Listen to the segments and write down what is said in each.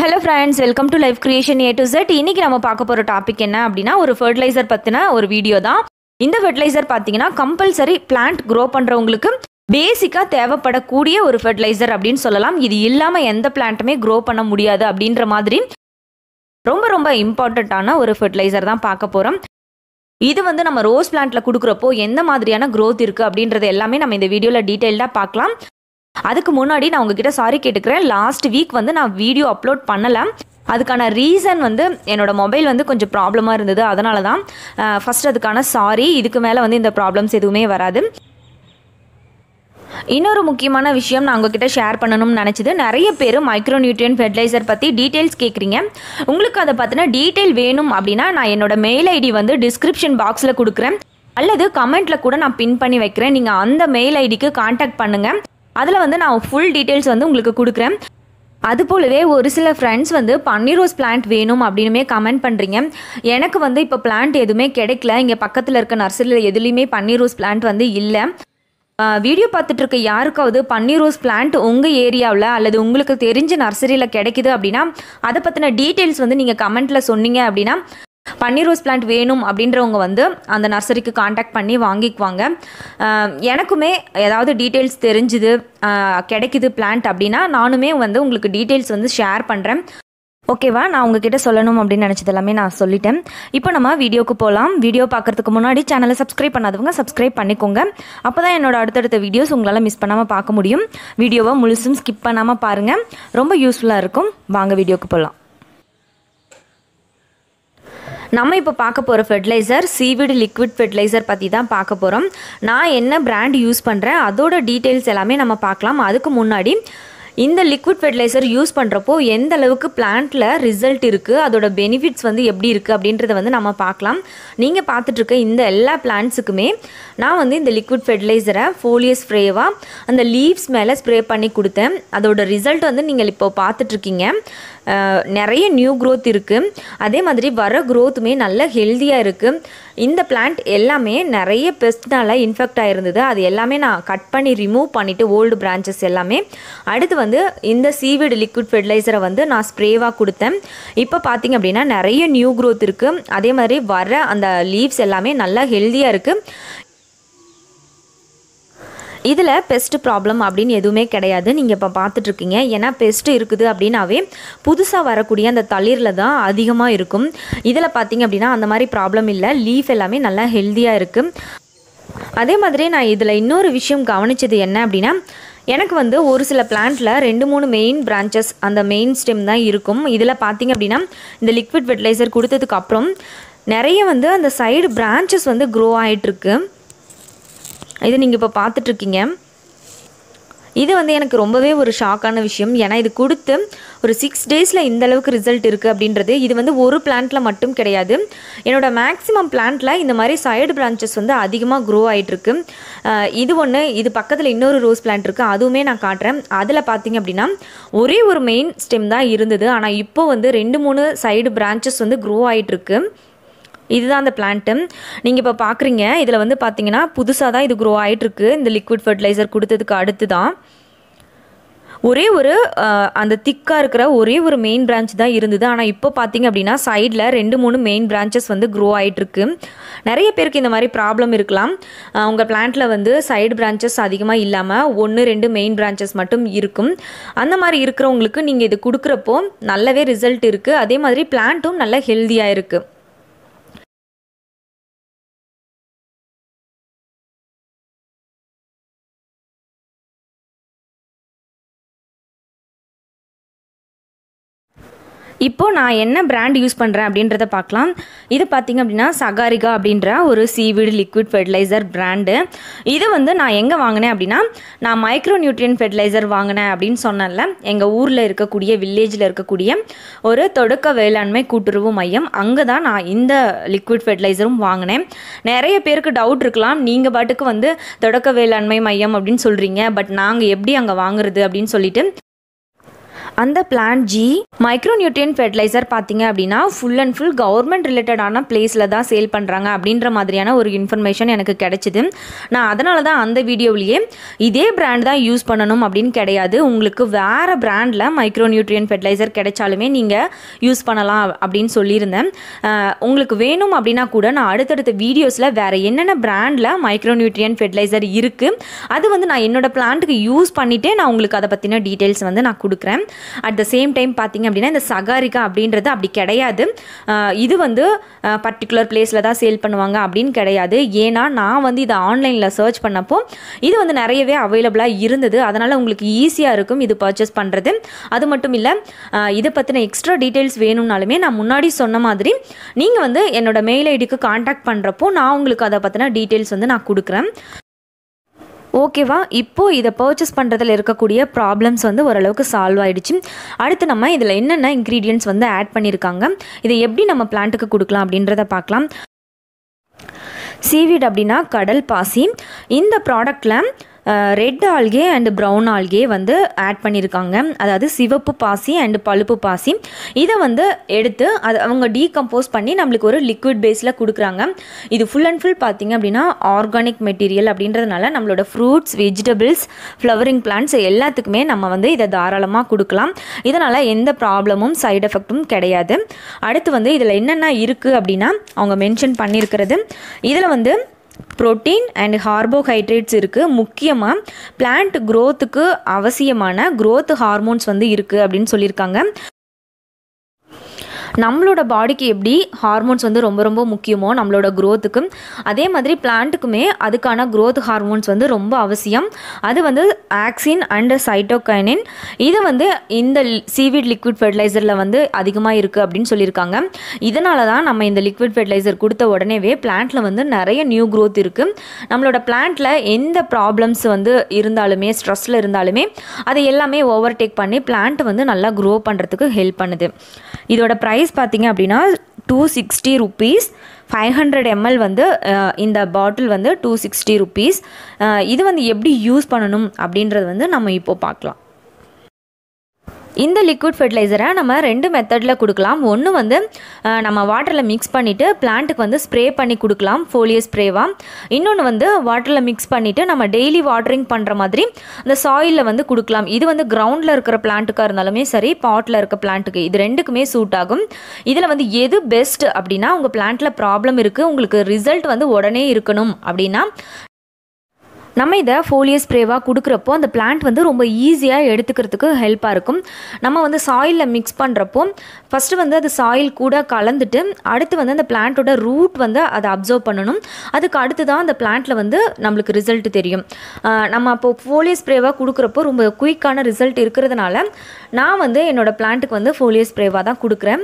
hello friends welcome to life creation A to Z இன்னைக்கு நம்ம பார்க்க போகிற டாபிக் என்ன அப்படின்னா ஒரு ஃபர்டிலைசர் பற்றின ஒரு வீடியோ தான் இந்த ஃபர்டிலைசர் பார்த்தீங்கன்னா கம்பல்சரி பிளான்ட் க்ரோ பண்ணுறவங்களுக்கு பேசிக்காக தேவைப்படக்கூடிய ஒரு ஃபர்டிலைசர் அப்படின்னு சொல்லலாம் இது இல்லாமல் எந்த பிளான்ட்டுமே க்ரோ பண்ண முடியாது அப்படின்ற மாதிரி ரொம்ப ரொம்ப இம்பார்ட்டண்ட்டான ஒரு ஃபர்டிலைசர் தான் பார்க்க போகிறோம் இது வந்து நம்ம ரோஸ் பிளான்ட்ல கொடுக்குறப்போ எந்த மாதிரியான growth இருக்குது அப்படின்றது எல்லாமே நம்ம இந்த வீடியோவில் டீட்டெயில்டாக பார்க்கலாம் அதுக்கு முன்னாடி நான் உங்ககிட்ட சாரி கேட்டுக்கிறேன் லாஸ்ட் வீக் வந்து நான் வீடியோ அப்லோட் பண்ணல அதுக்கான ரீசன் வந்து என்னோட மொபைல் வந்து கொஞ்சம் ப்ராப்ளமாக இருந்தது அதனால தான் ஃபஸ்ட் அதுக்கான சாரி இதுக்கு மேலே வந்து இந்த ப்ராப்ளம்ஸ் எதுவுமே வராது இன்னொரு முக்கியமான விஷயம் நான் உங்ககிட்ட ஷேர் பண்ணணும்னு நினச்சது நிறைய பேர் மைக்ரோ நியூட்ரியன் ஃபெர்டிலைசர் பற்றி டீட்டெயில்ஸ் கேட்குறீங்க உங்களுக்கு அதை பற்றின டீட்டெயில் வேணும் அப்படின்னா நான் என்னோட மெயில் ஐடி வந்து டிஸ்கிரிப்ஷன் பாக்ஸில் கொடுக்குறேன் அல்லது கமெண்ட்டில் கூட நான் பின் பண்ணி வைக்கிறேன் நீங்கள் அந்த மெயில் ஐடிக்கு காண்டாக்ட் பண்ணுங்கள் அதில் வந்து நான் ஃபுல் டீட்டெயில்ஸ் வந்து உங்களுக்கு கொடுக்குறேன் அது போலவே ஒரு சில ஃப்ரெண்ட்ஸ் வந்து பன்னீர் ரோஸ் பிளான்ட் வேணும் அப்படின்னுமே கமெண்ட் பண்ணுறீங்க எனக்கு வந்து இப்போ பிளான்ட் எதுவுமே கிடைக்கல இங்கே பக்கத்தில் இருக்க நர்சரியில் எதுலேயுமே பன்னீர் ரோஸ் பிளான்ட் வந்து இல்லை வீடியோ பார்த்துட்டு இருக்க யாருக்காவது பன்னீர் ரோஸ் பிளான்ட் உங்கள் ஏரியாவில் அல்லது உங்களுக்கு தெரிஞ்ச நர்சரியில் கிடைக்குது அப்படின்னா அதை பற்றின டீட்டெயில்ஸ் வந்து நீங்கள் கமெண்ட்டில் சொன்னீங்க அப்படின்னா பன்னீர் ரோஸ் பிளான்ட் வேணும் அப்படின்றவங்க வந்து அந்த நர்சரிக்கு காண்டாக்ட் பண்ணி வாங்கிக்குவாங்க அஹ் எனக்குமே ஏதாவது டீட்டெயில்ஸ் தெரிஞ்சுது அஹ் கிடைக்குது பிளான்ட் அப்படின்னா நானுமே வந்து உங்களுக்கு டீட்டெயில்ஸ் வந்து ஷேர் பண்ணுறேன் ஓகேவா நான் உங்ககிட்ட சொல்லணும் அப்படின்னு நினச்சது எல்லாமே நான் சொல்லிட்டேன் இப்போ நம்ம வீடியோக்கு போகலாம் வீடியோ பார்க்குறதுக்கு முன்னாடி சேனலை சப்ஸ்கிரைப் பண்ணாதவங்க சப்ஸ்கிரைப் பண்ணிக்கோங்க அப்போ தான் என்னோட அடுத்தடுத்த வீடியோஸ் உங்களால் மிஸ் பண்ணாமல் பார்க்க முடியும் வீடியோவை முழுசும் ஸ்கிப் பண்ணாமல் பாருங்கள் ரொம்ப யூஸ்ஃபுல்லாக இருக்கும் வாங்க வீடியோக்கு போகலாம் நம்ம இப்போ பார்க்க போகிற ஃபெர்டிலைசர் சீவிட் லிக்விட் ஃபெர்டிலைசர் பற்றி தான் பார்க்க போகிறோம் நான் என்ன பிராண்ட் யூஸ் பண்ணுறேன் அதோட டீட்டெயில்ஸ் எல்லாமே நம்ம பார்க்கலாம் அதுக்கு முன்னாடி இந்த லிக்விட் ஃபெர்டிலைசர் யூஸ் பண்ணுறப்போ எந்த அளவுக்கு பிளான்ட்டில் ரிசல்ட் இருக்குது அதோட பெனிஃபிட்ஸ் வந்து எப்படி இருக்குது அப்படின்றத வந்து நம்ம பார்க்கலாம் நீங்கள் பார்த்துட்ருக்க இந்த எல்லா பிளான்ட்ஸுக்குமே நான் வந்து இந்த லிக்விட் ஃபெர்டிலைசரை ஃபோலியஸ் ஸ்ப்ரேவாக அந்த லீவ்ஸ் மேலே ஸ்ப்ரே பண்ணி கொடுத்தேன் அதோட ரிசல்ட் வந்து நீங்கள் இப்போ பார்த்துட்ருக்கீங்க அஹ் நிறைய நியூ growth இருக்குது அதே மாதிரி வர growthமே நல்ல ஹெல்த்தியாக இருக்குது இந்த பிளான்ட் எல்லாமே நிறைய பெஸ்ட்னால இன்ஃபெக்ட் ஆயிருந்தது அது எல்லாமே நான் கட் பண்ணி ரிமூவ் பண்ணிவிட்டு ஓல்டு பிரான்ச்சஸ் எல்லாமே அடுத்து வந்து இந்த சீவிட் லிக்விட் ஃபெர்டிலைசரை வந்து நான் ஸ்ப்ரேவாக கொடுத்தேன் இப்போ பார்த்தீங்க அப்படின்னா நிறைய நியூ growth இருக்குது அதே மாதிரி வர அந்த லீவ்ஸ் எல்லாமே நல்லா ஹெல்த்தியாக இருக்குது இதில் பெஸ்ட் ப்ராப்ளம் அப்படின்னு எதுவுமே கிடையாது நீங்கள் இப்போ பார்த்துட்ருக்கீங்க ஏன்னா பெஸ்ட் இருக்குது அப்படின்னாவே புதுசாக வரக்கூடிய அந்த தளிரில் தான் அதிகமாக இருக்கும் இதில் பார்த்தீங்க அப்படின்னா அந்த மாதிரி ப்ராப்ளம் இல்லை லீஃப் எல்லாமே நல்லா ஹெல்த்தியாக இருக்குது அதே மாதிரி நான் இதில் இன்னொரு விஷயம் கவனிச்சது என்ன அப்படின்னா எனக்கு வந்து ஒரு சில பிளான்ட்டில் ரெண்டு மூணு மெயின் பிரான்ச்சஸ் அந்த மெயின் ஸ்டெம் தான் இருக்கும் இதில் பார்த்தீங்க அப்படின்னா இந்த லிக்விட் ஃபெர்டிலைசர் கொடுத்ததுக்கு அப்புறம் நிறைய வந்து அந்த சைடு பிரான்ச்சஸ் வந்து க்ரோ ஆகிட்டுருக்கு இது நீங்கள் இப்போ பார்த்துட்ருக்கீங்க இது வந்து எனக்கு ரொம்பவே ஒரு ஷாக்கான விஷயம் ஏன்னா இது கொடுத்து ஒரு சிக்ஸ் டேஸில் இந்த அளவுக்கு ரிசல்ட் இருக்குது அப்படின்றது இது வந்து ஒரு பிளான்ட்டில் மட்டும் கிடையாது என்னோட மேக்ஸிமம் பிளான்ட்டில் இந்த மாதிரி சைடு பிரான்ச்சஸ் வந்து அதிகமாக க்ரோ ஆகிட்டுருக்கு இது ஒன்று இது பக்கத்தில் இன்னொரு ரோஸ் பிளான்ட் இருக்குது அதுவுமே நான் காட்டுறேன் அதில் பார்த்தீங்க அப்படின்னா ஒரே ஒரு மெயின் ஸ்டெம் தான் இருந்தது ஆனால் இப்போ வந்து ரெண்டு மூணு சைடு பிரான்ச்சஸ் வந்து க்ரோ ஆகிட்டுருக்கு இதுதான் அந்த பிளான்ட்டு நீங்கள் இப்போ பார்க்குறீங்க இதில் வந்து பார்த்தீங்கன்னா புதுசாக தான் இது க்ரோ ஆகிட்டுருக்கு இந்த லிக்விட் ஃபர்டிலைசர் கொடுத்ததுக்கு அடுத்து தான் ஒரே ஒரு அஹ், அந்த திக்காக இருக்கிற ஒரே ஒரு மெயின் பிரான்ச் தான் இருந்தது ஆனால் இப்போ பார்த்தீங்க அப்படின்னா சைடில் ரெண்டு மூணு மெயின் பிரான்ச்சஸ் வந்து க்ரோ ஆகிட்டுருக்கு நிறைய பேருக்கு இந்த மாதிரி ப்ராப்ளம் இருக்கலாம் அஹ், உங்கள் பிளான்ட்டில் வந்து சைடு பிரான்ச்சஸ் அதிகமாக இல்லாமல் ஒன்று ரெண்டு மெயின் பிரான்ச்சஸ் மட்டும் இருக்கும் அந்த மாதிரி இருக்கிறவங்களுக்கு நீங்கள் இது கொடுக்குறப்போ நல்லாவே ரிசல்ட் இருக்குது அதே மாதிரி பிளான்ட்டும் நல்ல ஹெல்த்தியாக இருக்குது இப்போ நான் என்ன பிராண்ட் யூஸ் பண்ணுறேன் அப்படின்றத பார்க்கலாம் இது பார்த்தீங்க அப்படின்னா சகாரிகா அப்படின்ற ஒரு சீவிடு லிக்விட் ஃபெர்டிலைசர் பிராண்டு இது வந்து நான் எங்கே வாங்கினேன் அப்படின்னா நான் மைக்ரோ நியூட்ரியன் ஃபெர்டிலைசர் வாங்கினேன் அப்படின்னு சொன்னேன்ல எங்கள் ஊரில் இருக்கக்கூடிய வில்லேஜில் இருக்கக்கூடிய ஒரு தொடக்க வேளாண்மை கூட்டுறவு மையம் அங்கே தான் நான் இந்த லிக்விட் ஃபெர்டிலைசரும் வாங்கினேன் நிறைய பேருக்கு டவுட் இருக்கலாம் நீங்கள் பாட்டுக்கு வந்து தொடக்க வேளாண்மை மையம் அப்படின்னு சொல்கிறீங்க பட் நாங்கள் எப்படி அங்கே வாங்குறது அப்படின்னு சொல்லிட்டு அந்த plan G micro nutrient fertilizer பார்த்தீங்க அப்படின்னா ஃபுல் அண்ட் ஃபுல் கவர்மெண்ட் ரிலேட்டடான பிளேஸில் தான் சேல் பண்ணுறாங்க அப்படின்ற மாதிரியான ஒரு இன்ஃபர்மேஷன் எனக்கு கிடைச்சிது நான் அதனால தான் அந்த வீடியோவிலேயே இதே பிராண்ட் தான் யூஸ் பண்ணணும் அப்படின்னு கிடையாது உங்களுக்கு வேறு பிராண்டில் மைக்ரோ நியூட்ரியன் ஃபெர்டிலைசர் கிடைச்சாலுமே நீங்கள் யூஸ் பண்ணலாம் அப்படின்னு சொல்லியிருந்தேன் அஹ் உங்களுக்கு வேணும் அப்படின்னா கூட நான் அடுத்தடுத்த வீடியோஸில் வேறு என்னென்ன பிராண்டில் மைக்ரோ நியூட்ரியன் ஃபெர்டிலைசர் இருக்குது அது வந்து நான் என்னோட பிளான்ட்டுக்கு யூஸ் பண்ணிவிட்டே நான் உங்களுக்கு அதை பற்றின டீட்டெயில்ஸ் வந்து நான் கொடுக்குறேன் அட் த சேம் டைம் பார்த்தீங்க அப்படின்னா இந்த சகாரிகா அப்படின்றது அப்படி கிடையாது அஹ் இது வந்து பர்டிகுலர் பிளேஸில் தான் சேல் பண்ணுவாங்க அப்படின்னு கிடையாது ஏன்னா நான் வந்து இதை ஆன்லைனில் சர்ச் பண்ணப்போ இது வந்து நிறையவே அவைலபிளாக இருந்தது அதனால் உங்களுக்கு ஈஸியாக இருக்கும் இது பர்ச்சேஸ் பண்ணுறது அது மட்டும் இல்லை இதை பற்றின எக்ஸ்ட்ரா டீட்டெயில்ஸ் வேணும்னாலுமே நான் முன்னாடி சொன்ன மாதிரி நீங்கள் வந்து என்னோட மெயில் ஐடிக்கு காண்டாக்ட் பண்ணுறப்போ நான் உங்களுக்கு அதை பற்றின டீட்டெயில்ஸ் வந்து நான் கொடுக்குறேன் ஓகேவா இப்போது இதை பர்ச்சேஸ் பண்ணுறதுல இருக்கக்கூடிய ப்ராப்ளம்ஸ் வந்து ஓரளவுக்கு சால்வ் ஆயிடுச்சு அடுத்து நம்ம இதில் என்னென்ன இன்க்ரீடியன்ட்ஸ் வந்து ஆட் பண்ணியிருக்காங்க இதை எப்படி நம்ம பிளான்ட்டுக்கு கொடுக்கலாம் அப்படின்றத பார்க்கலாம் சீவீட் அப்படின்னா கடல் பாசி இந்த ப்ராடக்டில் red algae and brown algae வந்து ஆட் பண்ணியிருக்காங்க அதாவது சிவப்பு பாசி அண்டு பழுப்பு பாசி இதை வந்து எடுத்து அது அவங்க டீகம்போஸ் பண்ணி நம்மளுக்கு ஒரு லிக்விட் பேஸில் கொடுக்குறாங்க இது ஃபுல் அண்ட் ஃபுல் பார்த்திங்க அப்படின்னா ஆர்கானிக் மெட்டீரியல் அப்படின்றதுனால நம்மளோட ஃப்ரூட்ஸ் வெஜிடபிள்ஸ் ஃப்ளவரிங் பிளான்ட்ஸ் எல்லாத்துக்குமே நம்ம வந்து இதை தாராளமாக கொடுக்கலாம் இதனால் எந்த ப்ராப்ளமும் சைடு எஃபெக்ட்டும் கிடையாது அடுத்து வந்து இதில் என்னென்ன இருக்குது அப்படின்னா அவங்க மென்ஷன் பண்ணியிருக்கிறது இதில் வந்து புரோட்டீன் அண்ட் கார்போஹைட்ரேட்ஸ் இருக்குது முக்கியமாக பிளான்ட் க்ரோத்துக்கு அவசியமான growth ஹார்மோன்ஸ் வந்து இருக்குது அப்படின்னு சொல்லியிருக்காங்க நம்மளோட பாடிக்கு எப்படி ஹார்மோன்ஸ் வந்து ரொம்ப ரொம்ப முக்கியமோ நம்மளோட க்ரோத்துக்கு அதே மாதிரி பிளான்ட்டுக்குமே அதுக்கான growth ஹார்மோன்ஸ் வந்து ரொம்ப அவசியம் அது வந்து ஆக்சின் அண்ட் சைட்டோகைனின் இது வந்து இந்த சீவிட் லிக்விட் ஃபெர்டிலைசரில் வந்து அதிகமாக இருக்குது அப்படின்னு சொல்லியிருக்காங்க இதனால தான் நம்ம இந்த லிக்விட் ஃபெர்டிலைசர் கொடுத்த உடனேவே பிளான்ட்டில் வந்து நிறைய நியூ growth இருக்குது நம்மளோட பிளான்ட்டில் எந்த ப்ராப்ளம்ஸ் வந்து இருந்தாலுமே ஸ்ட்ரெஸ்ஸில் இருந்தாலுமே அதை எல்லாமே ஓவர்டேக் பண்ணி பிளான்ட் வந்து நல்லா க்ரோ பண்ணுறதுக்கு ஹெல்ப் பண்ணுது இதோட ப்ரைஸ் பார்த்தீங்க அப்படின்னா two sixty rupees five hundred ML வந்து அஹ், இந்த பாட்டில் வந்து டூ சிக்ஸ்டி ருபீஸ் இது வந்து எப்படி யூஸ் பண்ணணும் அப்படின்றது வந்து நம்ம இப்போ பார்க்கலாம் இந்த லிக்விட் ஃபெர்டிலைசரை நம்ம ரெண்டு மெத்தடில் கொடுக்கலாம் ஒன்று வந்து அஹ், நம்ம வாட்டரில் மிக்ஸ் பண்ணிவிட்டு பிளான்ட்டுக்கு வந்து ஸ்ப்ரே பண்ணி கொடுக்கலாம் ஃபோலியோ ஸ்ப்ரேவாக இன்னொன்று வந்து வாட்டரில் மிக்ஸ் பண்ணிவிட்டு நம்ம டெய்லி வாட்டரிங் பண்ணுற மாதிரி அந்த சாயிலில் வந்து கொடுக்கலாம் இது வந்து கிரவுண்டில் இருக்கிற பிளான்ட்டுக்காக இருந்தாலுமே சரி பாட்டில் இருக்க பிளான்ட்டுக்கு இது ரெண்டுக்குமே சூட் ஆகும் இதில் வந்து எது பெஸ்ட் அப்படின்னா உங்கள் பிளான்ட்டில் ப்ராப்ளம் இருக்குது உங்களுக்கு ரிசல்ட் வந்து உடனே இருக்கணும் அப்படின்னா நம்ம இதை ஃபோலியோ ஸ்ப்ரேவாக கொடுக்குறப்போ அந்த பிளான்ட் வந்து ரொம்ப ஈஸியாக எடுத்துக்கிறதுக்கு ஹெல்ப்பாக இருக்கும் நம்ம வந்து சாயிலில் மிக்ஸ் பண்ணுறப்போ ஃபஸ்ட்டு வந்து அது சாயில் கூட கலந்துட்டு அடுத்து வந்து அந்த பிளான்ட்டோட ரூட் வந்து அதை அப்சர்வ் பண்ணணும் அதுக்கு அடுத்து தான் அந்த பிளான்ட்டில் வந்து நம்மளுக்கு ரிசல்ட் தெரியும் ஆஹ் நம்ம அப்போ ஃபோலியோ ஸ்ப்ரேவாக கொடுக்குறப்போ ரொம்ப குயிக்கான ரிசல்ட் இருக்கிறதுனால நான் வந்து என்னோட பிளான்ட்டுக்கு வந்து ஃபோலியோ ஸ்ப்ரேவாக தான் கொடுக்குறேன்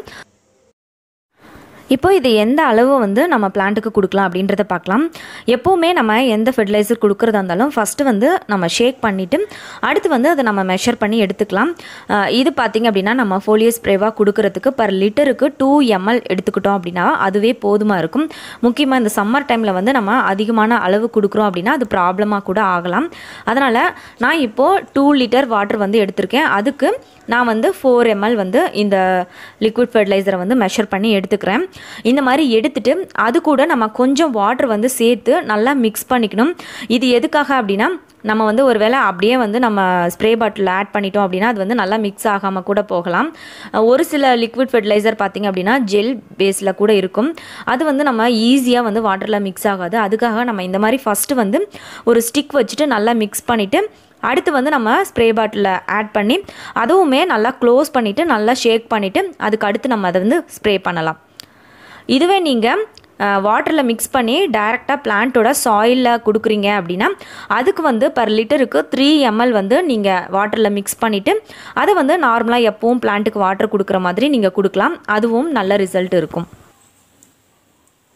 இப்போ இது எந்த அளவு வந்து நம்ம பிளான்ட்டுக்கு கொடுக்கலாம் அப்படின்றத பார்க்கலாம் எப்போவுமே நம்ம எந்த ஃபெர்டிலைசர் கொடுக்குறதா இருந்தாலும் ஃபஸ்ட்டு வந்து நம்ம ஷேக் பண்ணிவிட்டு அடுத்து வந்து அதை நம்ம மெஷர் பண்ணி எடுத்துக்கலாம் அஹ் இது பார்த்திங்க அப்படின்னா நம்ம ஃபோலியோ ஸ்ப்ரேவாக கொடுக்கறதுக்கு பர் லிட்டருக்கு டூ எம்எல் எடுத்துக்கிட்டோம் அப்படின்னா அதுவே போதுமாக இருக்கும் முக்கியமாக இந்த சம்மர் டைமில் வந்து நம்ம அதிகமான அளவு கொடுக்குறோம் அப்படின்னா அது ப்ராப்ளமாக கூட ஆகலாம் அதனால் நான் இப்போது டூ லிட்டர் வாட்டர் வந்து எடுத்திருக்கேன் அதுக்கு நான் வந்து ஃபோர் எம்எல் வந்து இந்த லிக்விட் ஃபெர்டிலைசரை வந்து மெஷர் பண்ணி எடுத்துக்கிறேன் இந்த மாதிரி எடுத்துட்டு அது கூட நம்ம கொஞ்சம் வாட்டர் வந்து சேர்த்து நல்லா மிக்ஸ் பண்ணிக்கணும் இது எதுக்காக அப்படின்னா நம்ம வந்து ஒரு வேளை அப்படியே வந்து நம்ம ஸ்ப்ரே பாட்டில் ஆட் பண்ணிட்டோம் அப்படின்னா அது வந்து நல்லா மிக்ஸ் ஆகாமல் கூட போகலாம் ஒரு சில லிக்விட் ஃபெர்டிலைசர் பார்த்திங்க அப்படின்னா ஜெல் பேஸில் கூட இருக்கும் அது வந்து நம்ம ஈஸியாக வந்து வாட்டரில் மிக்ஸ் ஆகாது அதுக்காக நம்ம இந்த மாதிரி ஃபஸ்ட்டு வந்து ஒரு ஸ்டிக் வச்சுட்டு நல்லா மிக்ஸ் பண்ணிவிட்டு அடுத்து வந்து நம்ம ஸ்ப்ரே பாட்டிலில் ஆட் பண்ணி அதுவுமே நல்லா க்ளோஸ் பண்ணிவிட்டு நல்லா ஷேக் பண்ணிவிட்டு அதுக்கு அடுத்து நம்ம அதை வந்து ஸ்ப்ரே பண்ணலாம் இதுவே நீங்கள் வாட்டரில் மிக்ஸ் பண்ணி டைரெக்டாக பிளான்ட்டோட சாயிலில் கொடுக்குறீங்க அப்படின்னா அதுக்கு வந்து பர் லிட்டருக்கு த்ரீ எம்எல் வந்து நீங்கள் வாட்டரில் மிக்ஸ் பண்ணிவிட்டு அதை வந்து நார்மலாக எப்பவும் பிளான்ட்டுக்கு வாட்டர் கொடுக்குற மாதிரி நீங்கள் கொடுக்கலாம் அதுவும் நல்ல ரிசல்ட் இருக்கும்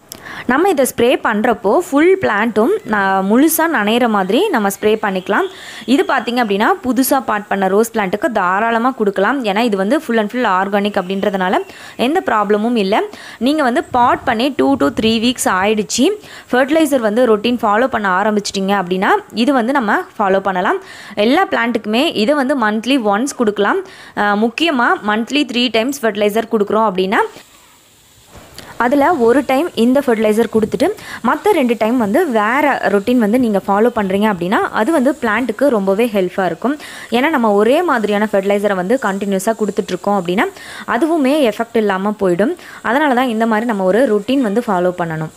நம்ம இதை ஸ்ப்ரே பண்ணுறப்போ ஃபுல் பிளான்ட்டும் முழுசாக நனையிற மாதிரி நம்ம ஸ்ப்ரே பண்ணிக்கலாம் இது பார்த்திங்க அப்படின்னா புதுசாக பாட் பண்ண ரோஸ் பிளான்ட்டுக்கு தாராளமாக கொடுக்கலாம் ஏன்னா இது வந்து ஃபுல் அண்ட் ஃபுல் ஆர்கானிக் அப்படின்றதுனால எந்த ப்ராப்ளமும் இல்லை நீங்கள் வந்து பாட் பண்ணி டூ டு த்ரீ வீக்ஸ் ஆயிடுச்சு ஃபர்டிலைசர் வந்து ரொட்டீன் ஃபாலோ பண்ண ஆரம்பிச்சிட்டிங்க அப்படின்னா இது வந்து நம்ம ஃபாலோ பண்ணலாம் எல்லா பிளான்ட்டுக்குமே இதை வந்து மந்த்லி ஒன்ஸ் கொடுக்கலாம் முக்கியமாக மந்த்லி த்ரீ டைம்ஸ் ஃபர்டிலைசர் கொடுக்குறோம் அப்படின்னா அதில் ஒரு டைம் இந்த ஃபர்டிலைசர் கொடுத்துட்டு மற்ற ரெண்டு டைம் வந்து வேறு ரொட்டீன் வந்து நீங்கள் ஃபாலோ பண்ணுறீங்க அப்படின்னா அது வந்து பிளான்ட்டுக்கு ரொம்பவே ஹெல்ப்பாக இருக்கும் ஏன்னா நம்ம ஒரே மாதிரியான ஃபர்டிலைசரை வந்து கண்டினியூஸாக கொடுத்துட்ருக்கோம் அப்படின்னா அதுவுமே எஃபெக்ட் இல்லாமல் போயிடும் அதனால தான் இந்த மாதிரி நம்ம ஒரு ரொட்டீன் வந்து ஃபாலோ பண்ணணும்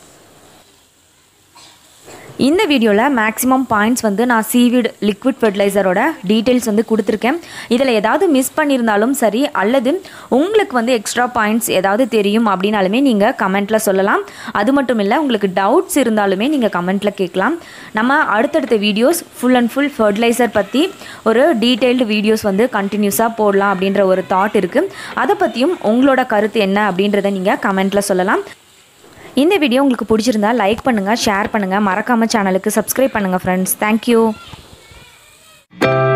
இந்த வீடியோவில் மேக்ஸிமம் பாயிண்ட்ஸ் வந்து நான் சீவிட் லிக்விட் ஃபெர்டிலைசரோட டீட்டெயில்ஸ் வந்து கொடுத்துருக்கேன் இதில் ஏதாவது மிஸ் பண்ணியிருந்தாலும் சரி அல்லது உங்களுக்கு வந்து எக்ஸ்ட்ரா பாயிண்ட்ஸ் ஏதாவது தெரியும் அப்படின்னாலுமே நீங்கள் கமெண்ட்டில் சொல்லலாம் அது மட்டும் இல்லை உங்களுக்கு டவுட்ஸ் இருந்தாலுமே நீங்கள் கமெண்ட்டில் கேட்கலாம் நம்ம அடுத்தடுத்த videos full and full fertilizer பற்றி ஒரு டீட்டெயில்டு வீடியோஸ் வந்து கண்டினியூஸாக போடலாம் அப்படின்ற ஒரு தாட் இருக்குது அதை பற்றியும் உங்களோட கருத்து என்ன அப்படின்றத நீங்கள் கமெண்ட்டில் சொல்லலாம் இந்த வீடியோ உங்களுக்கு பிடிச்சிருந்தா லைக் பண்ணுங்கள் ஷேர் பண்ணுங்கள் மறக்காமல் சேனலுக்கு சப்ஸ்கிரைப் பண்ணுங்கள் ஃப்ரெண்ட்ஸ் தேங்க்யூ